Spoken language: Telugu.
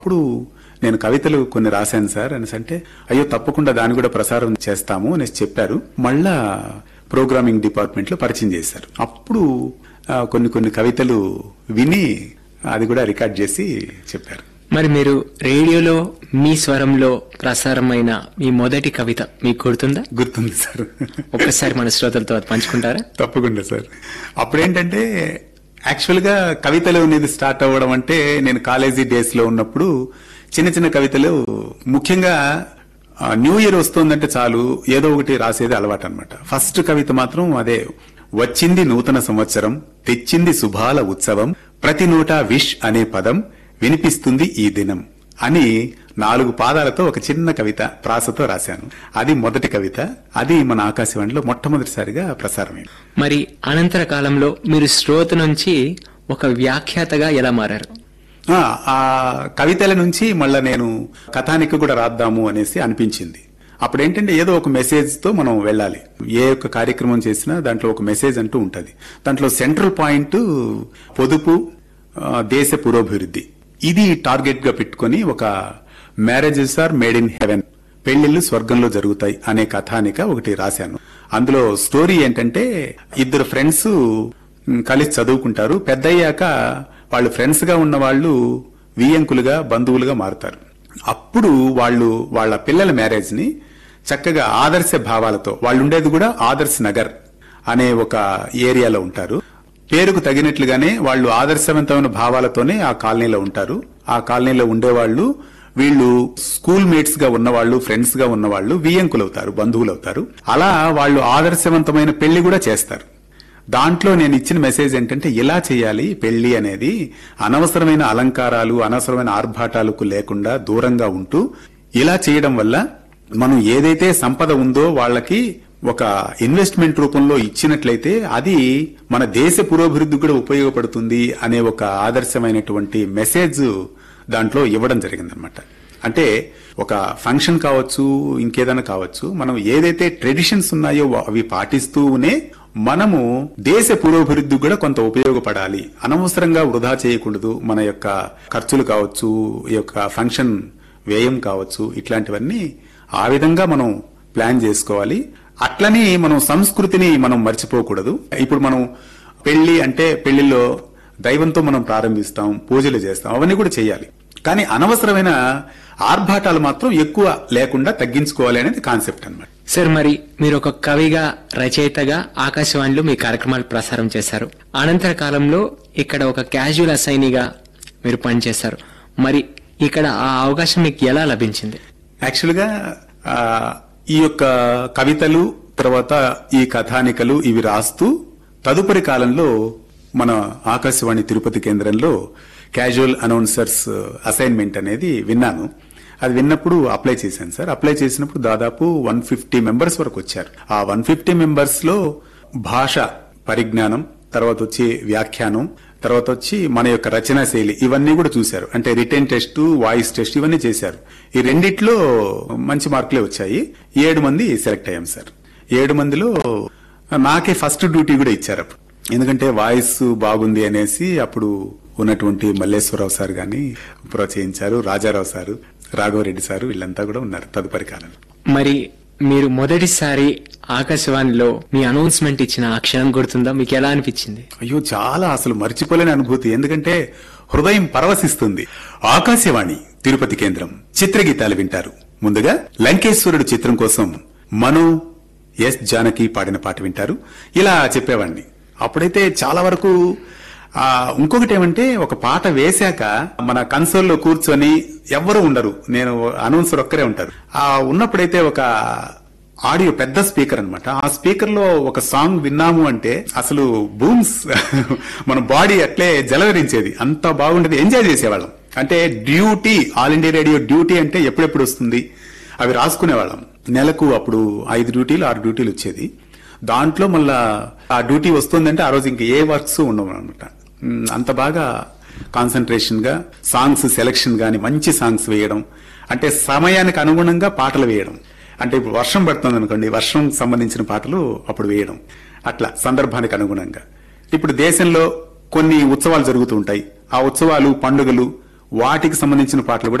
అప్పుడు నేను కవితలు కొన్ని రాశాను సార్ అనేసి అంటే అయ్యో తప్పకుండా దాన్ని కూడా ప్రసారం చేస్తాము అనేసి చెప్పారు మళ్ళా ప్రోగ్రామింగ్ డిపార్ట్మెంట్ లో పరిచయం చేశారు అప్పుడు ఆ, కొన్ని కొన్ని కవితలు విని అది కూడా రికార్డ్ చేసి చెప్పారు మరి మీరు రేడియోలో మీ స్వరంలో ప్రసారమైన మీ మొదటి కవిత మీకు గుర్తుందా గుర్తుంది సార్ ఒక్కసారి మన శ్రోతలతో అది పంచుకుంటారా తప్పకుండా సార్ అప్పుడేంటంటే యాక్చువల్ గా కవితలు అనేది స్టార్ట్ అవ్వడం అంటే నేను కాలేజీ డేస్ లో ఉన్నప్పుడు చిన్న చిన్న కవితలు ముఖ్యంగా ఆ, న్యూ ఇయర్ వస్తుందంటే చాలు ఏదో ఒకటి రాసేది అలవాటు అనమాట ఫస్ట్ కవిత మాత్రం అదే వచ్చింది నూతన సంవత్సరం తెచ్చింది శుభాల ఉత్సవం ప్రతి నోట విష్ అనే పదం వినిపిస్తుంది ఈ దినం అని నాలుగు పాదాలతో ఒక చిన్న కవిత ప్రాసతో రాశాను అది మొదటి కవిత అది మన ఆకాశవాణిలో మొట్టమొదటిసారిగా ప్రసారమైంది మరి అనంతర కాలంలో మీరు శ్రోత నుంచి ఒక వ్యాఖ్యాతగా ఎలా మారారు ఆ, ఆ కవితల నుంచి మళ్ళా నేను కథానిక కూడా రాద్దాము అనేసి అనిపించింది అప్పుడు ఏంటంటే ఏదో ఒక మెసేజ్ తో మనం వెళ్ళాలి ఏ ఒక్క కార్యక్రమం చేసినా దాంట్లో ఒక మెసేజ్ అంటూ ఉంటది దాంట్లో సెంట్రల్ పాయింట్ పొదుపు ఆ, దేశ పురోభివృద్ధి ఇది టార్గెట్ గా పెట్టుకొని ఒక marriages are made in heaven పెళ్లిళ్లు స్వర్గంలో జరుగుతాయి అనే కథానిక ఒకటి రాశాను అందులో స్టోరీ ఏంటంటే ఇద్దరు ఫ్రెండ్స్ మ్, కలిసి చదువుకుంటారు పెద్దయ్యాక వాళ్ళు ఫ్రెండ్స్ గా ఉన్న వాళ్ళు వియ్యంకులుగా బంధువులుగా మారుతారు అప్పుడు వాళ్ళు వాళ్ళ పిల్లల మ్యారేజ్ ని చక్కగా ఆదర్శ భావాలతో వాళ్ళు ఉండేది కూడా ఆదర్శ్ నగర్ అనే ఒక ఏరియాలో ఉంటారు పేరుకు తగినట్లుగానే వాళ్ళు ఆదర్శవంతమైన భావాలతోనే ఆ కాలనీలో ఉంటారు ఆ కాలనీలో ఉండేవాళ్ళు వీళ్ళు స్కూల్ మేట్స్ గా ఉన్నవాళ్ళు ఫ్రెండ్స్ గా ఉన్నవాళ్ళు వియ్యంకులు అవుతారు బంధువులు అవుతారు అలా వాళ్ళు ఆదర్శవంతమైన పెళ్లి కూడా చేస్తారు దాంట్లో నేను ఇచ్చిన మెసేజ్ ఏంటంటే ఇలా చేయాలి పెళ్లి అనేది అనవసరమైన అలంకారాలు అనవసరమైన ఆర్భాటాలకు లేకుండా దూరంగా ఉంటూ ఇలా చేయడం వల్ల మనం ఏదైతే సంపద ఉందో వాళ్ళకి ఒక ఇన్వెస్ట్మెంట్ రూపంలో ఇచ్చినట్లయితే అది మన దేశ పురోభివృద్ధి కూడా ఉపయోగపడుతుంది అనే ఒక ఆదర్శమైనటువంటి మెసేజ్ దాంట్లో ఇవ్వడం జరిగిందనమాట అంటే ఒక ఫంక్షన్ కావచ్చు ఇంకేదైనా కావచ్చు మనం ఏదైతే ట్రెడిషన్స్ ఉన్నాయో అవి పాటిస్తూనే మనము దేశ పురోభివృద్ధి కూడా కొంత ఉపయోగపడాలి అనవసరంగా వృధా చేయకూడదు మన యొక్క ఖర్చులు కావచ్చు ఈ యొక్క ఫంక్షన్ వ్యయం కావచ్చు ఇట్లాంటివన్నీ ఆ విధంగా మనం ప్లాన్ చేసుకోవాలి అట్లని మనం సంస్కృతిని మనం మర్చిపోకూడదు ఇప్పుడు మనం పెళ్లి అంటే పెళ్లిలో దైవంతో మనం ప్రారంభిస్తాం పూజలు చేస్తాం అవన్నీ కూడా చేయాలి కానీ అనవసరమైన ఆర్భాటాలు మాత్రం ఎక్కువ లేకుండా తగ్గించుకోవాలి అనేది కాన్సెప్ట్ అన్నమాట సార్ మరి మీరు ఒక కవిగా రచయితగా ఆకాశవాణిలో మీ కార్యక్రమాలు ప్రసారం చేశారు అనంతర కాలంలో ఇక్కడ ఒక క్యాజువల్ అసైనీగా మీరు పనిచేశారు మరి ఇక్కడ ఆ అవకాశం మీకు ఎలా లభించింది యాక్చువల్ గా ఆ, ఈ యొక్క కవితలు తర్వాత ఈ కథానికలు ఇవి రాస్తూ తదుపరి కాలంలో మన ఆకాశవాణి తిరుపతి కేంద్రంలో క్యాజువల్ అనౌన్సర్స్ అసైన్మెంట్ అనేది విన్నాను అది విన్నప్పుడు అప్లై చేశాను సార్ అప్లై చేసినప్పుడు దాదాపు వన్ ఫిఫ్టీ మెంబర్స్ వరకు వచ్చారు ఆ వన్ ఫిఫ్టీ మెంబర్స్ లో భాష పరిజ్ఞానం తర్వాత వచ్చి వ్యాఖ్యానం తర్వాత వచ్చి మన యొక్క రచనా శైలి ఇవన్నీ కూడా చూశారు అంటే రిటర్న్ టెస్ట్ వాయిస్ టెస్ట్ ఇవన్నీ చేశారు ఈ రెండిట్లో మంచి మార్కులే వచ్చాయి ఏడు మంది సెలెక్ట్ అయ్యాం సార్ ఏడు మందిలో నాకే ఫస్ట్ డ్యూటీ కూడా ఇచ్చారు అప్పుడు ఎందుకంటే వాయిస్ బాగుంది అనేసి అప్పుడు ఉన్నటువంటి మల్లేశ్వరరావు సార్ గాని ప్రోత్సహించారు రాజారావు సారు రాఘవరెడ్డి సారు వీళ్ళంతా కూడా ఉన్నారు తదుపరి కాలంలో మరి మీరు మొదటిసారి ఆకాశవాణిలో మీ అనౌన్స్మెంట్ ఇచ్చిన ఆ క్షణం గుర్తుందా మీకు ఎలా అనిపించింది అయ్యో చాలా అసలు మర్చిపోలేని అనుభూతి ఎందుకంటే హృదయం పరవశిస్తుంది ఆకాశవాణి తిరుపతి కేంద్రం చిత్రగీతాలు వింటారు ముందుగా లంకేశ్వరుడు చిత్రం కోసం మను ఎస్ జానకి పాడిన పాట వింటారు ఇలా చెప్పేవాడిని అప్పుడైతే చాలా వరకు ఆ ఇంకొకటి ఏమంటే ఒక పాట వేశాక మన కన్సోల్లో కూర్చొని ఎవ్వరూ ఉండరు నేను అనౌన్సర్ ఒక్కరే ఉంటారు ఆ ఉన్నప్పుడైతే ఒక ఆడియో పెద్ద స్పీకర్ అన్నమాట ఆ స్పీకర్ లో ఒక సాంగ్ విన్నాము అంటే అసలు బూమ్స్ మన బాడీ అట్లే జలవరించేది అంత బాగుండేది ఎంజాయ్ చేసేవాళ్ళం అంటే duty All India Radio duty అంటే ఎప్పుడెప్పుడు వస్తుంది అవి రాసుకునేవాళ్ళం నెలకు అప్పుడు ఐదు డ్యూటీలు ఆరు డ్యూటీలు వచ్చేది దాంట్లో మళ్ళా ఆ డ్యూటీ వస్తుందంటే ఆ రోజు ఇంక ఏ వర్క్స్ ఉండవు అనమాట అంత బాగా కాన్సన్ట్రేషన్ గా సాంగ్స్ సెలెక్షన్ గాని మంచి సాంగ్స్ వేయడం అంటే సమయానికి అనుగుణంగా పాటలు వేయడం అంటే ఇప్పుడు వర్షం పడుతుంది అనుకోండి వర్షం సంబంధించిన పాటలు అప్పుడు వేయడం అట్లా సందర్భానికి అనుగుణంగా ఇప్పుడు దేశంలో కొన్ని ఉత్సవాలు జరుగుతూ ఉంటాయి ఆ ఉత్సవాలు పండుగలు వాటికి సంబంధించిన పాటలు కూడా